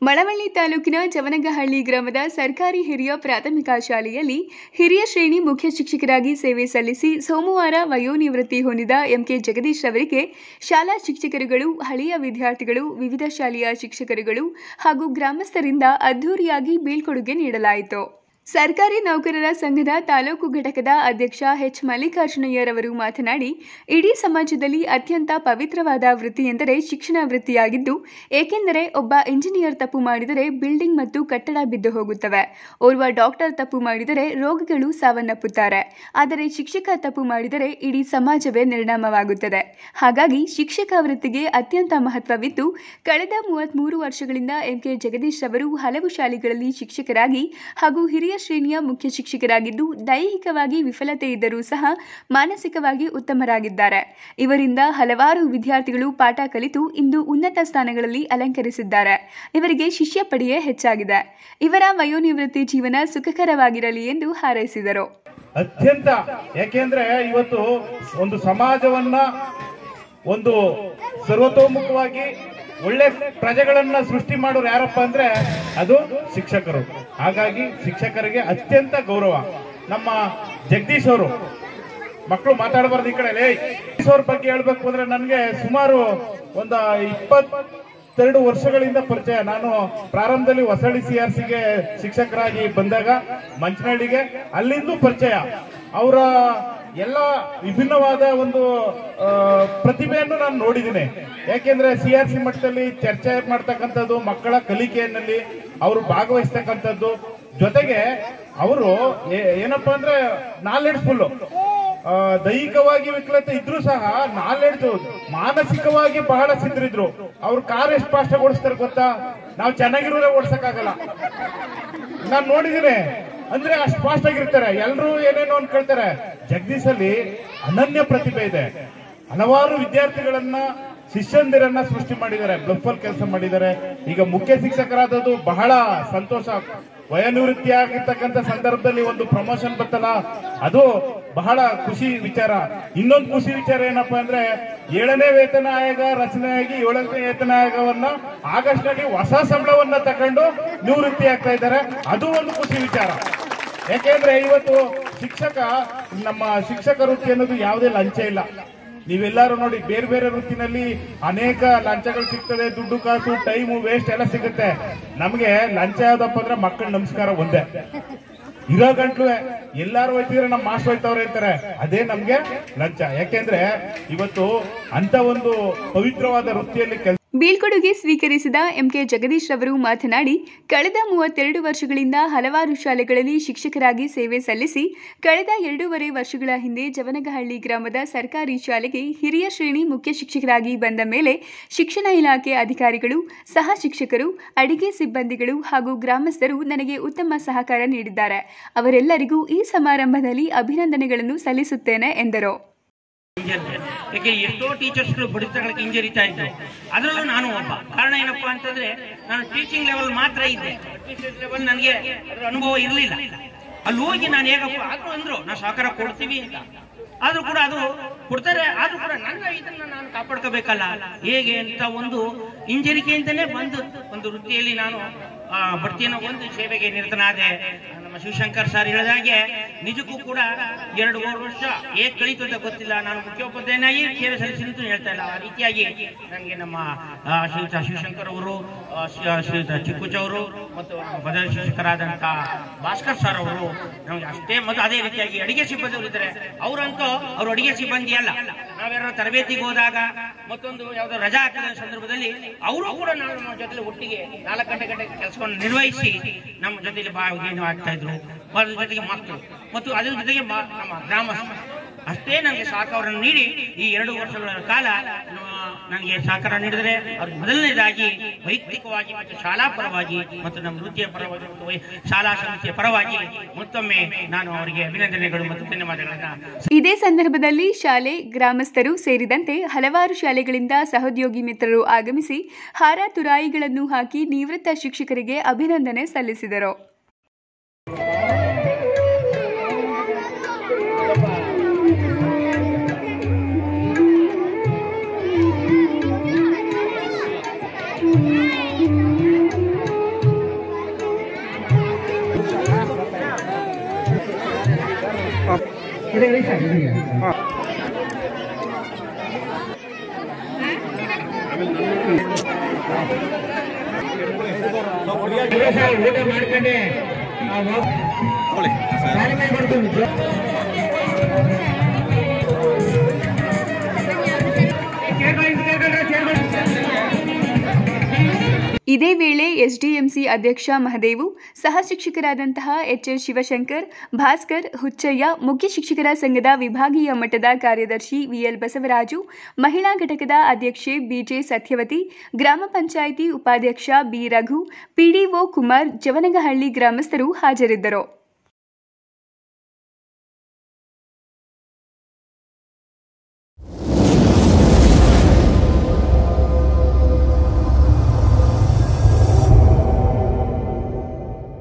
ಮಳವಳ್ಳಿ ತಾಲೂಕಿನ ಜವನಗಹಳ್ಳಿ ಗ್ರಾಮದ ಸರ್ಕಾರಿ ಹಿರಿಯ ಪ್ರಾಥಮಿಕ ಶಾಲೆಯಲ್ಲಿ ಹಿರಿಯ ಶ್ರೇಣಿ ಮುಖ್ಯ ಶಿಕ್ಷಕರಾಗಿ ಸೇವೆ ಸಲ್ಲಿಸಿ ಸೋಮವಾರ ವಯೋನಿವೃತ್ತಿ ಹೊಂದಿದ ಎಂಕೆ ಜಗದೀಶ್ ಅವರಿಗೆ ಶಾಲಾ ಶಿಕ್ಷಕರುಗಳು ಹಳೆಯ ವಿದ್ಯಾರ್ಥಿಗಳು ವಿವಿಧ ಶಾಲೆಯ ಶಿಕ್ಷಕರುಗಳು ಹಾಗೂ ಗ್ರಾಮಸ್ಥರಿಂದ ಅದ್ದೂರಿಯಾಗಿ ಬೀಳ್ಕೊಡುಗೆ ನೀಡಲಾಯಿತು ಸರ್ಕಾರಿ ನೌಕರರ ಸಂಘದ ತಾಲೂಕು ಘಟಕದ ಅಧ್ಯಕ್ಷ ಎಚ್ ಮಲ್ಲಿಕಾರ್ಜುನಯ್ಯರವರು ಮಾತನಾಡಿ ಇಡೀ ಸಮಾಜದಲ್ಲಿ ಅತ್ಯಂತ ಪವಿತ್ರವಾದ ವೃತ್ತಿ ಎಂದರೆ ಶಿಕ್ಷಣ ವೃತ್ತಿಯಾಗಿದ್ದು ಏಕೆಂದರೆ ಒಬ್ಬ ಇಂಜಿನಿಯರ್ ತಪ್ಪು ಮಾಡಿದರೆ ಬಿಲ್ಡಿಂಗ್ ಮತ್ತು ಕಟ್ಟಡ ಬಿದ್ದು ಹೋಗುತ್ತವೆ ಓರ್ವ ಡಾಕ್ಟರ್ ತಪ್ಪು ಮಾಡಿದರೆ ರೋಗಿಗಳು ಸಾವನ್ನಪ್ಪುತ್ತಾರೆ ಆದರೆ ಶಿಕ್ಷಕ ತಪ್ಪು ಮಾಡಿದರೆ ಇಡೀ ಸಮಾಜವೇ ನಿರ್ನಾಮವಾಗುತ್ತದೆ ಹಾಗಾಗಿ ಶಿಕ್ಷಕ ವೃತ್ತಿಗೆ ಅತ್ಯಂತ ಮಹತ್ವವಿದ್ದು ಕಳೆದ ಮೂವತ್ಮೂರು ವರ್ಷಗಳಿಂದ ಎಂಕೆ ಜಗದೀಶ್ ಅವರು ಹಲವು ಶಾಲೆಗಳಲ್ಲಿ ಶಿಕ್ಷಕರಾಗಿ ಹಾಗೂ ಹಿರಿಯ ಶ್ರೇಣಿಯ ಮುಖ್ಯ ಶಿಕ್ಷಕರಾಗಿದ್ದು ದೈಹಿಕವಾಗಿ ವಿಫಲತೆ ಇದ್ದರೂ ಸಹ ಮಾನಸಿಕವಾಗಿ ಉತ್ತಮರಾಗಿದ್ದಾರೆ ಇವರಿಂದ ಹಲವಾರು ವಿದ್ಯಾರ್ಥಿಗಳು ಪಾಠ ಕಲಿತು ಇಂದು ಉನ್ನತ ಸ್ಥಾನಗಳಲ್ಲಿ ಅಲಂಕರಿಸಿದ್ದಾರೆ ಇವರಿಗೆ ಶಿಷ್ಯ ಪಡೆಯೇ ಹೆಚ್ಚಾಗಿದೆ ಇವರ ವಯೋನಿವೃತ್ತಿ ಜೀವನ ಸುಖಕರವಾಗಿರಲಿ ಎಂದು ಹಾರೈಸಿದರು ಅತ್ಯಂತ ಯಾಕೆಂದ್ರೆ ಇವತ್ತು ಒಂದು ಸಮಾಜವನ್ನ ಒಂದು ಸರ್ವತೋಮುಖವಾಗಿ ಒಳ್ಳೆ ಪ್ರಜೆಗಳನ್ನ ಸೃಷ್ಟಿ ಮಾಡೋರು ಯಾರಪ್ಪ ಅಂದ್ರೆ ಅದು ಶಿಕ್ಷಕರು ಹಾಗಾಗಿ ಶಿಕ್ಷಕರಿಗೆ ಅತ್ಯಂತ ಗೌರವ ನಮ್ಮ ಜಗದೀಶ್ ಅವರು ಮಕ್ಕಳು ಮಾತಾಡಬಾರ್ದು ಈ ಕಡೆ ಲೇ ಜಗದೀಶ್ ಅವ್ರ ಬಗ್ಗೆ ಹೇಳ್ಬೇಕು ಅಂದ್ರೆ ನನಗೆ ಸುಮಾರು ಒಂದು ಇಪ್ಪತ್ತೆರಡು ವರ್ಷಗಳಿಂದ ಪರಿಚಯ ನಾನು ಪ್ರಾರಂಭದಲ್ಲಿ ಹೊಸಳ್ಳಿ ಸಿ ಆರ್ ಸಿಗೆ ಶಿಕ್ಷಕರಾಗಿ ಬಂದಾಗ ಮಂಚನಹಳ್ಳಿಗೆ ಅಲ್ಲಿಂದ ಪರಿಚಯ ಅವರ ಎಲ್ಲ ವಿಭಿನ್ನವಾದ ಒಂದು ಆ, ಪ್ರತಿಭೆಯನ್ನು ನಾನು ನೋಡಿದ್ದೀನಿ ಯಾಕೆಂದ್ರೆ ಸಿ ಆರ್ ಸಿ ಮಟ್ಟದಲ್ಲಿ ಚರ್ಚೆ ಮಾಡ್ತಕ್ಕಂಥದ್ದು ಮಕ್ಕಳ ಕಲಿಕೆಯಲ್ಲಿ ಅವರು ಭಾಗವಹಿಸ್ತಕ್ಕಂಥದ್ದು ಜೊತೆಗೆ ಅವರು ಏನಪ್ಪಾ ಅಂದ್ರೆ ನಾಲೆಡ್ಜ್ಫುಲ್ ದೈಹಿಕವಾಗಿ ವಿಕಲತೆ ಇದ್ರೂ ಸಹ ನಾಲೆಡ್ಜ್ ಮಾನಸಿಕವಾಗಿ ಬಹಳ ಸಿದ್ರಿದ್ರು ಅವ್ರ ಕಾರ್ ಎಷ್ಟು ಫಾಸ್ಟ್ ಓಡಿಸ್ತಾರೆ ಗೊತ್ತಾ ನಾವು ಚೆನ್ನಾಗಿರೋರೇ ಓಡಿಸಕ್ಕಾಗಲ್ಲ ನಾನ್ ನೋಡಿದ್ದೀನಿ ಅಂದ್ರೆ ಅಷ್ಟು ಫಾಸ್ಟ್ ಆಗಿರ್ತಾರೆ ಎಲ್ರು ಏನೇನೋ ಅನ್ಕೊಳ್ತಾರೆ ಜಗದೀಶ್ ಅಲ್ಲಿ ಅನನ್ಯ ಪ್ರತಿಭೆ ಇದೆ ಹಲವಾರು ವಿದ್ಯಾರ್ಥಿಗಳನ್ನ ಶಿಷ್ಯಂದಿರನ್ನ ಸೃಷ್ಟಿ ಮಾಡಿದ್ದಾರೆ ಬ್ಲಫಲ್ ಕೆಲಸ ಮಾಡಿದ್ದಾರೆ ಈಗ ಮುಖ್ಯ ಶಿಕ್ಷಕರಾದದ್ದು ಬಹಳ ಸಂತೋಷ ವಯೋನಿವೃತ್ತಿ ಆಗಿರ್ತಕ್ಕಂಥ ಸಂದರ್ಭದಲ್ಲಿ ಒಂದು ಪ್ರಮೋಷನ್ ಬರ್ತಲ್ಲ ಅದು ಬಹಳ ಖುಷಿ ವಿಚಾರ ಇನ್ನೊಂದು ಖುಷಿ ವಿಚಾರ ಏನಪ್ಪಾ ಅಂದ್ರೆ ಏಳನೇ ವೇತನ ಆಯೋಗ ರಚನೆಯಾಗಿ ಏಳನೇ ವೇತನ ಆಯೋಗವನ್ನ ಆಗಸ್ಟ್ ನಲ್ಲಿ ಹೊಸ ಸಂಬಳವನ್ನ ತಕೊಂಡು ನಿವೃತ್ತಿ ಆಗ್ತಾ ಇದ್ದಾರೆ ಅದು ಒಂದು ಖುಷಿ ವಿಚಾರ ಯಾಕೆಂದ್ರೆ ಇವತ್ತು ಶಿಕ್ಷಕ ನಮ್ಮ ಶಿಕ್ಷಕ ವೃತ್ತಿ ಅನ್ನೋದು ಯಾವುದೇ ಲಂಚ ಇಲ್ಲ ನೀವೆಲ್ಲರೂ ನೋಡಿ ಬೇರೆ ಬೇರೆ ವೃತ್ತಿನಲ್ಲಿ ಅನೇಕ ಲಂಚಗಳು ಸಿಗ್ತದೆ ದುಡ್ಡು ಕಾಸು ಟೈಮು ವೇಸ್ಟ್ ಎಲ್ಲ ಸಿಗುತ್ತೆ ನಮ್ಗೆ ಲಂಚ ಯಾವ್ದಪ್ಪ ಅಂದ್ರೆ ಮಕ್ಕಳ ನಮಸ್ಕಾರ ಒಂದೇ ಇರೋ ಗಂಟ್ಲು ಎಲ್ಲಾರು ಹೋಯ್ತಿದ್ರೆ ನಮ್ಮ ಮಾಸ್ಟರ್ ಹೋಯ್ತವ್ರೆ ಅಂತಾರೆ ಅದೇ ನಮ್ಗೆ ಲಂಚ ಯಾಕೆಂದ್ರೆ ಇವತ್ತು ಅಂತ ಒಂದು ಪವಿತ್ರವಾದ ವೃತ್ತಿಯಲ್ಲಿ ಕೆಲಸ ಬೀಳ್ಕೊಡುಗೆ ಸ್ವೀಕರಿಸಿದ ಎಂಕೆ ಜಗದೀಶ್ ರವರು ಮಾತನಾಡಿ ಕಳೆದ ಮೂವತ್ತೆರಡು ವರ್ಷಗಳಿಂದ ಹಲವಾರು ಶಾಲೆಗಳಲ್ಲಿ ಶಿಕ್ಷಕರಾಗಿ ಸೇವೆ ಸಲ್ಲಿಸಿ ಕಳೆದ ಎರಡೂವರೆ ವರ್ಷಗಳ ಹಿಂದೆ ಜವನಗಹಳ್ಳಿ ಗ್ರಾಮದ ಸರ್ಕಾರಿ ಶಾಲೆಗೆ ಹಿರಿಯ ಶ್ರೇಣಿ ಮುಖ್ಯ ಶಿಕ್ಷಕರಾಗಿ ಬಂದ ಮೇಲೆ ಶಿಕ್ಷಣ ಇಲಾಖೆ ಅಧಿಕಾರಿಗಳು ಸಹ ಶಿಕ್ಷಕರು ಅಡಿಗೆ ಸಿಬ್ಬಂದಿಗಳು ಹಾಗೂ ಗ್ರಾಮಸ್ಥರು ನನಗೆ ಉತ್ತಮ ಸಹಕಾರ ನೀಡಿದ್ದಾರೆ ಅವರೆಲ್ಲರಿಗೂ ಈ ಸಮಾರಂಭದಲ್ಲಿ ಅಭಿನಂದನೆಗಳನ್ನು ಸಲ್ಲಿಸುತ್ತೇನೆ ಎಂದರು ಇಂಜರಿ ಯಾಕೆ ಎಷ್ಟೋ ಟೀಚರ್ಸ್ಗಳು ಬಡಿತಗಳಿಗೆ ಇಂಜರಿತಾ ಇದ್ರು ಅದರಲ್ಲೂ ನಾನು ಒಬ್ಬ ಕಾರಣ ಏನಪ್ಪಾ ಅಂತಂದ್ರೆ ನಾನು ಟೀಚಿಂಗ್ ಲೆವೆಲ್ ಮಾತ್ರ ಇದ್ದೆ ಟೀಚಿಂಗ್ ಲೆವೆಲ್ ನನಗೆ ಅದ್ರ ಅನುಭವ ಇರಲಿಲ್ಲ ಅಲ್ಲಿ ಹೋಗಿ ನಾನು ಹೇಗಪ್ಪ ಆದ್ರೂ ಅಂದ್ರು ನಾವು ಸಹಕಾರ ಕೊಡ್ತೀವಿ ಅಂತ ಆದ್ರೂ ಕೂಡ ಅದು ಕೊಡ್ತಾರೆ ಆದ್ರೂ ಕೂಡ ನನ್ನ ಇದನ್ನ ನಾನು ಕಾಪಾಡ್ಕೋಬೇಕಲ್ಲ ಹೇಗೆ ಅಂತ ಒಂದು ಹಿಂಜರಿಕೆಯಿಂದಲೇ ಬಂದು ಒಂದು ವೃತ್ತಿಯಲ್ಲಿ ನಾನು ಆ, ಬಡ್ತಿಯನ್ನು ಒಂದು ಸೇವೆಗೆ ನಿರತನಾದೆ ನಮ್ಮ ಶಿವಶಂಕರ್ ಸರ್ ಹೇಳಿದಾಗೆ ನಿಜಕ್ಕೂ ಕೂಡ ಎರಡು ಮೂರು ವರ್ಷ ಹೇಗೆ ಕಳೀತು ಅಂತ ಗೊತ್ತಿಲ್ಲ ನಾನು ಮುಖ್ಯೋಪಾಧ್ಯಾಯನಾಗಿ ಸೇವೆ ಸಲ್ಲಿಸಿದ್ದು ಅಂತ ಹೇಳ್ತಾ ಇಲ್ಲ ಆ ರೀತಿಯಾಗಿ ನನಗೆ ನಮ್ಮ ಆ, ಶ್ರೀಯುತ ಶಿವಶಂಕರ್ ಅವರು ಆ, ಶ್ರೀ- ಶ್ರೀಯುತ ಚಿಕ್ಕುಚ್ ಅವರು ಮತ್ತು ನಮ್ಮ ಪದವಿ ಶಿಕ್ಷಕರಾದಂಥ ಭಾಸ್ಕರ್ ಸರ್ ಅವರು ನಮಗೆ ಅಷ್ಟೇ ಮತ್ತು ಅದೇ ರೀತಿಯಾಗಿ ಅಡಿಗೆ ಸಿಬ್ಬಂದಿ ಅವರು ಇದ್ದಾರೆ ಅವರಂತೂ ಅವರು ಅಡಿಗೆ ಸಿಬ್ಬಂದಿ ಅಲ್ಲ ನಾವ್ಯಾರೋ ತರಬೇತಿಗೆ ಹೋದಾಗ ಮತ್ತೊಂದು ಯಾವುದೋ ರಜಾ ಹಾಕಿದ ಸಂದರ್ಭದಲ್ಲಿ ಅವರು ಕೂಡ ನಾವು ನಮ್ಮ ಜೊತೆ ಒಟ್ಟಿಗೆ ನಾಲ್ಕು ಗಂಟೆ ಗಂಟೆ ಕೆಲಸವನ್ನು ನಿರ್ವಹಿಸಿ ನಮ್ಮ ಜೊತೆಲಿ ಭಾಗಿಯನ್ನು ಆಗ್ತಾ ಇದ್ರು ಅದ್ರ ಜೊತೆಗೆ ಮಕ್ಕಳು ಮತ್ತು ಅದ್ರ ಜೊತೆಗೆ ಮ- ನಮ್ಮ ಗ್ರಾಮಸ್ಥರು ಅಷ್ಟೇ ನನಗೆ ಸಹಕಾರವನ್ನು ನೀಡಿ ಈ ಎರಡು ವರ್ಷಗಳ ಕಾಲ ನಮ್ಮ- ನನಗೆ ಸಹಕಾರ ನೀಡಿದರೆ ಅವ್ರಿಗೆ ಮೊದಲನೇದಾಗಿ ವೈಯಕ್ತಿಕವಾಗಿ ಮತ್ತು ಶಾಲಾ ಪರವಾಗಿ ಮತ್ತು ನಮ್ಮ ವೃತ್ತಿಯ ಪರವಾಗಿ ಮತ್ತು ವೈ- ಶಾಲಾ ಸಮಿತಿಯ ಪರವಾಗಿ ಮತ್ತೊಮ್ಮೆ ನಾನು ಅವರಿಗೆ ಅಭಿನಂದನೆಗಳು ಮತ್ತು ಧನ್ಯವಾದಗಳನ್ನ ಇದೇ ಸಂದರ್ಭದಲ್ಲಿ ಶಾಲೆ ಗ್ರಾಮಸ್ಥರು ಸೇರಿದಂತೆ ಹಲವಾರು ಶಾಲೆಗಳಿಂದ ಸಹೋದ್ಯೋಗಿ ಮಿತ್ರರು ಆಗಮಿಸಿ ಹಾರ ತುರಾಯಿಗಳನ್ನು ಹಾಕಿ ನಿವೃತ್ತ ಶಿಕ್ಷಕರಿಗೆ ಅಭಿನಂದನೆ ಸಲ್ಲಿಸಿದರು ಊಟ ಮಾಡ್ಕೊಂಡೆ ಇದೇ ವೇಳೆ ಎಸ್ಡಿಎಂಸಿ ಅಧ್ಯಕ್ಷ ಮಹದೇವು ಸಹ ಶಿಕ್ಷಕರಾದಂತಹ ಎಚ್ಎಸ್ ಶಿವಶಂಕರ್ ಭಾಸ್ಕರ್ ಹುಚ್ಚಯ್ಯ ಮುಖ್ಯ ಶಿಕ್ಷಕರ ಸಂಘದ ವಿಭಾಗೀಯ ಮಟ್ಟದ ಕಾರ್ಯದರ್ಶಿ ವಿಎಲ್ ಬಸವರಾಜು ಮಹಿಳಾ ಘಟಕದ ಅಧ್ಯಕ್ಷೆ ಬಿಜೆ ಸತ್ಯವತಿ ಗ್ರಾಮ ಪಂಚಾಯಿತಿ ಉಪಾಧ್ಯಕ್ಷ ಬಿ ರಘು ಪಿಡಿಒ ಕುಮಾರ್ ಜವನಗಹಳ್ಳಿ ಗ್ರಾಮಸ್ಥರು ಹಾಜರಿದ್ದರು